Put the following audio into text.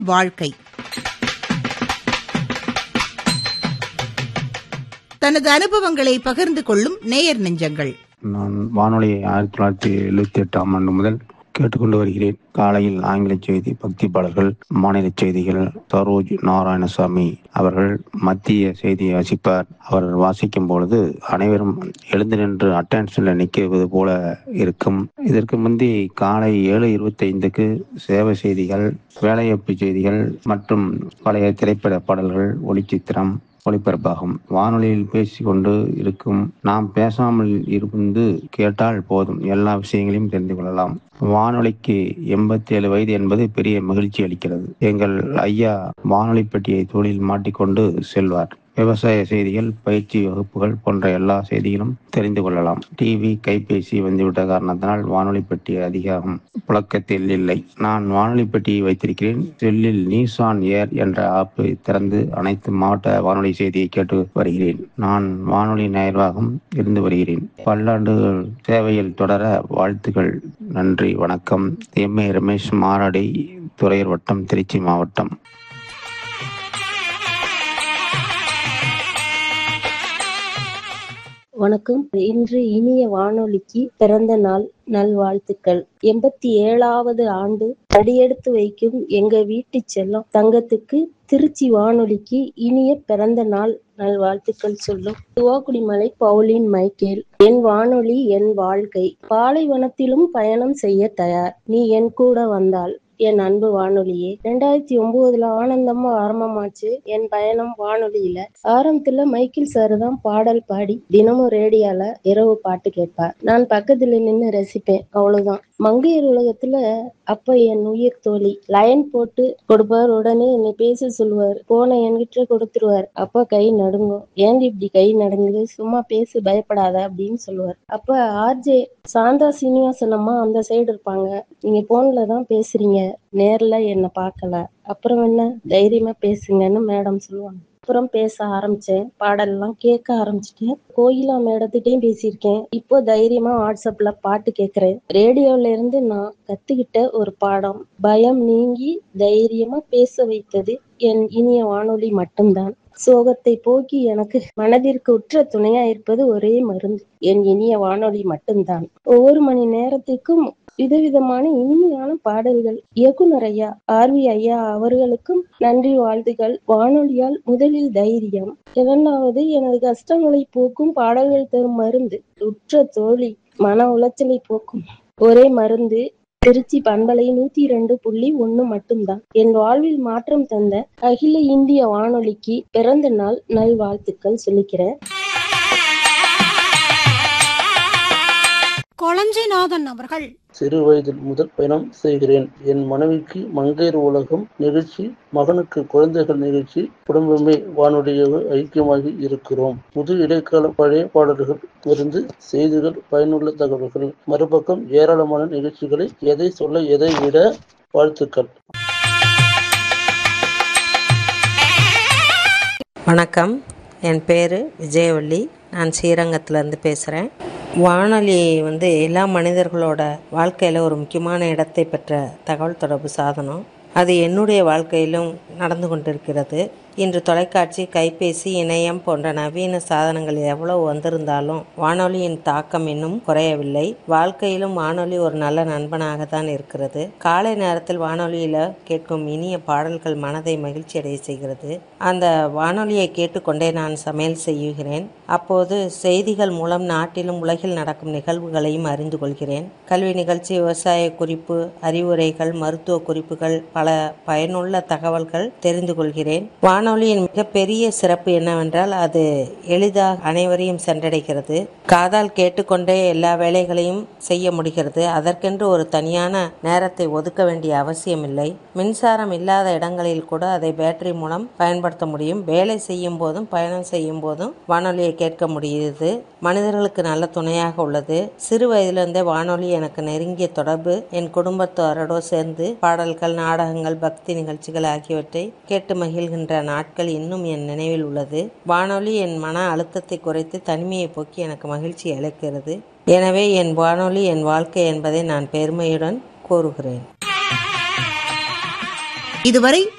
வாழ்க்கை தனது அனுபவங்களை பகிர்ந்து கொள்ளும் நேயர் நெஞ்சங்கள் நான் வானொலியை ஆயிரத்தி தொள்ளாயிரத்தி எழுபத்தி எட்டாம் ஆண்டு முதல் கேட்டுக்கொண்டு வருகிறேன் காலையில் ஆங்கில செய்தி பக்தி பாடல்கள் மாநில செய்திகள் சரோஜ் நாராயணசாமி அவர்கள் மத்திய செய்தியை வாசிப்பார் அவர் வாசிக்கும் பொழுது அனைவரும் எழுந்து நின்று அட்டென்ஷன்ல நிற்கிறது போல இருக்கும் இதற்கு முந்தி காலை ஏழு இருபத்தி ஐந்துக்கு சேவை செய்திகள் வேலைவாய்ப்பு செய்திகள் மற்றும் பழைய திரைப்பட பாடல்கள் ஒளிச்சித்திரம் ஒளிபரப்பாகும் வானொலியில் பேசிக்கொண்டு இருக்கும் நாம் பேசாமல் இருந்து கேட்டால் போதும் எல்லா விஷயங்களையும் தெரிந்து கொள்ளலாம் வானொலிக்கு எண்பத்தி ஏழு வயது என்பது பெரிய மகிழ்ச்சி அளிக்கிறது எங்கள் ஐயா வானொலி பெட்டியை தோளில் மாட்டிக்கொண்டு செல்வார் விவசாய செய்திகள் பயிற்சி வகுப்புகள் போன்ற எல்லா செய்திகளும் தெரிந்து கொள்ளலாம் டிவி கைபேசி வந்துவிட்ட காரணத்தினால் வானொலி பெட்டி அதிகம் புழக்கத்தில் இல்லை நான் வானொலி பெட்டியை வைத்திருக்கிறேன் செல்லில் நியூஸ் ஆன் ஏர் என்ற ஆப்பை திறந்து அனைத்து மாவட்ட வானொலி செய்தியை கேட்டு வருகிறேன் நான் வானொலி நிர்வாகம் இருந்து வருகிறேன் பல்லாண்டுகள் சேவையில் தொடர வாழ்த்துக்கள் நன்றி வணக்கம் எம் ஏ ரமேஷ் மாராடை துறையர் வட்டம் திருச்சி மாவட்டம் வணக்கம் இன்று இனிய வானொலிக்கு பிறந்த நாள் நல்வாழ்த்துக்கள் எண்பத்தி ஏழாவது ஆண்டு அடியெடுத்து வைக்கும் எங்க வீட்டு செல்லம் தங்கத்துக்கு திருச்சி வானொலிக்கு இனிய பிறந்த நாள் நல்வாழ்த்துக்கள் சொல்லும் துவாக்குடிமலை பவுலின் மைக்கேல் என் வானொலி என் வாழ்க்கை பாலைவனத்திலும் பயணம் செய்ய தயார் நீ என் கூட வந்தால் என் அன்பு வானொலியே ரெண்டாயிரத்தி ஒன்பதுல ஆனந்தமா ஆரம்பமாச்சு என் பயணம் வானொலியில ஆரம்பத்துல மைக்கேல் சார் தான் பாடல் பாடி தினமும் ரேடியோல இரவு பாட்டு கேட்பார் நான் பக்கத்துல நின்னு ரசிப்பேன் அவ்வளவுதான் மங்கையர் உலகத்துல அப்ப என் உயிர் தோழி லயன் போட்டு கொடுப்பார் உடனே என்னை பேச சொல்லுவார் போன என்கிட்ட கொடுத்துருவார் அப்ப கை நடுங்கும் ஏன் இப்படி கை நடுங்குது சும்மா பேசு பயப்படாத அப்படின்னு சொல்லுவார் அப்ப ஆர்ஜே சாந்தா சீனிவாசன் அம்மா அந்த சைடு இருப்பாங்க நீங்க போன்ல தான் பேசுறீங்க நேர்ல என்ன பார்க்கல அப்புறம் என்ன தைரியமா பேசுங்கன்னு மேடம் சொல்லுவாங்க அப்புறம் பேச ஆரம்பிச்சேன் பாடல்லாம் கேட்க ஆரம்பிச்சிட்டேன் கோயிலா மேடத்திட்டையும் பேசியிருக்கேன் இப்போ தைரியமா வாட்ஸ்அப்ல பாட்டு கேட்கறேன் ரேடியோல இருந்து நான் கத்துக்கிட்ட ஒரு பாடம் பயம் நீங்கி தைரியமா பேச வைத்தது என் இனிய வானொலி மட்டும்தான் சோகத்தை போக்கி எனக்கு மனதிற்கு உற்ற துணையா இருப்பது ஒரே மருந்து என் இனிய வானொலி மட்டும்தான் ஒவ்வொரு மணி நேரத்துக்கும் விதவிதமான இனிமையான பாடல்கள் இயக்குனர் ஐயா ஆர் வி ஐயா அவர்களுக்கும் நன்றி வாழ்த்துகள் வானொலியால் முதலில் தைரியம் இரண்டாவது எனது கஷ்டங்களை போக்கும் பாடல்கள் தரும் மருந்து உற்ற தோழி மன உளைச்சலை போக்கும் ஒரே மருந்து திருச்சி பண்பலை நூத்தி ரெண்டு புள்ளி ஒண்ணு மட்டும்தான் என் வாழ்வில் மாற்றம் தந்த அகில இந்திய வானொலிக்கு பிறந்த நாள் நல்வாழ்த்துக்கள் சொல்லிக்கிறேன் கொளஞ்சிநாதன் அவர்கள் சிறு வயதில் முதல் பயணம் செய்கிறேன் என் மனைவிக்கு மங்கையர் உலகம் நிகழ்ச்சி மகனுக்கு குழந்தைகள் நிகழ்ச்சி குடும்பமே வானொலியாக ஐக்கியமாகி இருக்கிறோம் புது இடைக்கால பழைய பாடல்கள் இருந்து செய்திகள் பயனுள்ள தகவல்கள் மறுபக்கம் ஏராளமான நிகழ்ச்சிகளை எதை சொல்ல எதை விட வாழ்த்துக்கள் வணக்கம் என் பேர் விஜயவள்ளி நான் ஸ்ரீரங்கத்திலேருந்து பேசுகிறேன் வானொலி வந்து எல்லா மனிதர்களோட வாழ்க்கையில் ஒரு முக்கியமான இடத்தை பெற்ற தகவல் தொடர்பு சாதனம் அது என்னுடைய வாழ்க்கையிலும் நடந்து கொண்டிருக்கிறது இன்று தொலைக்காட்சி கைபேசி இணையம் போன்ற நவீன சாதனங்கள் எவ்வளவு வந்திருந்தாலும் வானொலியின் தாக்கம் இன்னும் குறையவில்லை வாழ்க்கையிலும் வானொலி ஒரு நல்ல நண்பனாக தான் இருக்கிறது காலை நேரத்தில் வானொலியில் கேட்கும் இனிய பாடல்கள் மனதை மகிழ்ச்சி அடைய செய்கிறது அந்த வானொலியை கேட்டுக்கொண்டே நான் சமையல் செய்கிறேன் அப்போது செய்திகள் மூலம் நாட்டிலும் உலகில் நடக்கும் நிகழ்வுகளையும் அறிந்து கொள்கிறேன் கல்வி நிகழ்ச்சி விவசாய குறிப்பு அறிவுரைகள் மருத்துவ குறிப்புகள் பல பயனுள்ள தகவல்கள் தெரிந்து கொள்கிறேன் வானொலியின் மிகப்பெரிய சிறப்பு என்னவென்றால் அது எளிதாக அனைவரையும் சென்றடைகிறது காதால் கேட்டுக்கொண்டே எல்லா வேலைகளையும் செய்ய முடிகிறது அதற்கென்று ஒரு தனியான நேரத்தை ஒதுக்க வேண்டிய அவசியமில்லை மின்சாரம் இல்லாத இடங்களில் கூட அதை பேட்டரி மூலம் பயன்படுத்த முடியும் வேலை செய்யும் போதும் பயணம் செய்யும் போதும் வானொலியை கேட்க முடியுது மனிதர்களுக்கு நல்ல துணையாக உள்ளது சிறு வயதிலிருந்தே வானொலி எனக்கு நெருங்கிய தொடர்பு என் குடும்பத்தாரோடு சேர்ந்து பாடல்கள் நாடகங்கள் பக்தி நிகழ்ச்சிகள் ஆகியவற்றை கேட்டு மகிழ்கின்ற நாட்கள் இன்னும் என் நினைவில் உள்ளது வானொலி என் மன அழுத்தத்தை குறைத்து தனிமையை போக்கி எனக்கு மகிழ்ச்சி அளிக்கிறது எனவே என் வானொலி என் வாழ்க்கை என்பதை நான் பெருமையுடன் கூறுகிறேன் இதுவரை